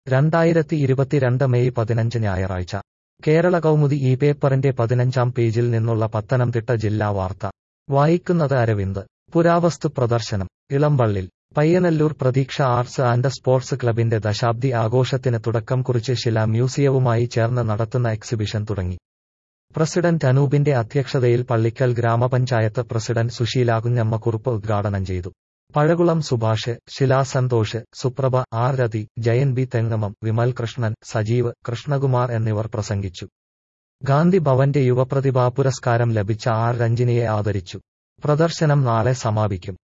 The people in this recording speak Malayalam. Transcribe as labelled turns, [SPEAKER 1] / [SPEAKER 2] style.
[SPEAKER 1] രണ്ടായിരത്തി ഇരുപത്തിരണ്ട് മെയ് പതിനഞ്ച് ഞായറാഴ്ച കേരള കൗമുദി ഈ പേപ്പറിന്റെ പതിനഞ്ചാം പേജിൽ നിന്നുള്ള പത്തനംതിട്ട ജില്ലാ വാർത്ത വായിക്കുന്നത് അരവിന്ദ് പുരാവസ്തു പ്രദർശനം ഇളമ്പള്ളിൽ പയ്യനല്ലൂർ പ്രതീക്ഷ ആർട്സ് ആൻഡ് സ്പോർട്സ് ക്ലബിന്റെ ദശാബ്ദി ആഘോഷത്തിന് തുടക്കം കുറിച്ച് ശില മ്യൂസിയവുമായി ചേർന്ന് നടത്തുന്ന എക്സിബിഷൻ തുടങ്ങി പ്രസിഡന്റ് അനൂപിന്റെ അധ്യക്ഷതയിൽ പള്ളിക്കൽ ഗ്രാമപഞ്ചായത്ത് പ്രസിഡന്റ് സുശീല കുഞ്ഞമ്മ കുറുപ്പ് ഉദ്ഘാടനം ചെയ്തു പഴകുളം സുഭാഷ് ശിലാ സന്തോഷ് സുപ്രഭ ആർ രതി ജയൻ ബി തെങ്ങമം വിമൽ കൃഷ്ണൻ സജീവ് കൃഷ്ണകുമാർ എന്നിവർ പ്രസംഗിച്ചു ഗാന്ധി ഭവന്റെ യുവപ്രതിഭാ പുരസ്കാരം ലഭിച്ച ആർ രഞ്ജിനിയെ ആദരിച്ചു പ്രദർശനം നാളെ സമാപിക്കും